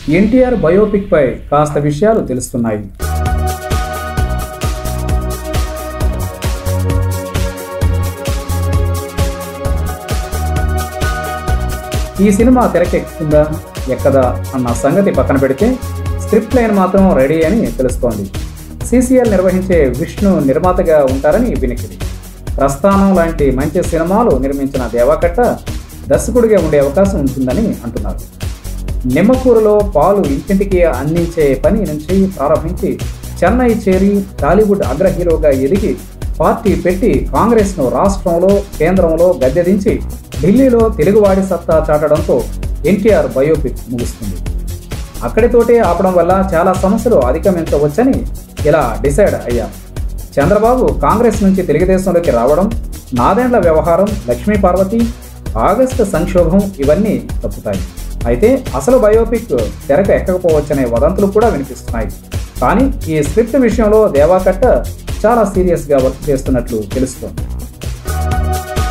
NTR biopic పై కాస్త విషయాలు తెలుస్తున్నాయి ఈ సినిమా తెరకెక్కుతుందా ఎక్కదా అన్న సంగతి పక్కన పెడితే స్క్రిప్ట్ లైన్ మాత్రం రెడీ అని తెలుస్తోంది సీసీఎల్ నిర్వహించే విష్ణు నిర్మాతగా ఉంటారని వినికిడి ప్రస్థానం లాంటి మంచి సినిమాలు నిర్మించిన దేవాకట్ట దర్శకుడిగా ఉండే అవకాశం ఉంటుందని అంటున్నారు నిమ్మకూరులో పాలు ఇంటింటికి అందించే పని నుంచి ప్రారంభించి చెన్నై చేరి టాలీవుడ్ అగ్ర హీరోగా ఎదిగి పార్టీ పెట్టి కాంగ్రెస్ను రాష్ట్రంలో కేంద్రంలో గద్దెదించి ఢిల్లీలో తెలుగువాడి సత్తా చాటడంతో ఎన్టీఆర్ బయోపిక్ ముగుస్తుంది అక్కడితోటే ఆపడం వల్ల చాలా సమస్యలు అధిగమించవచ్చని ఇలా డిసైడ్ అయ్యారు చంద్రబాబు కాంగ్రెస్ నుంచి తెలుగుదేశంలోకి రావడం నాదేండ్ల వ్యవహారం లక్ష్మీ పార్వతి ఆగస్టు సంక్షోభం ఇవన్నీ తప్పుతాయి అయితే అసలు బయోపిక్ తెరకు ఎక్కకపోవచ్చనే వదంతులు కూడా వినిపిస్తున్నాయి కానీ ఈ స్క్రిప్ట్ విషయంలో దేవాకట్ట చాలా సీరియస్గా వర్క్ చేస్తున్నట్లు తెలుస్తోంది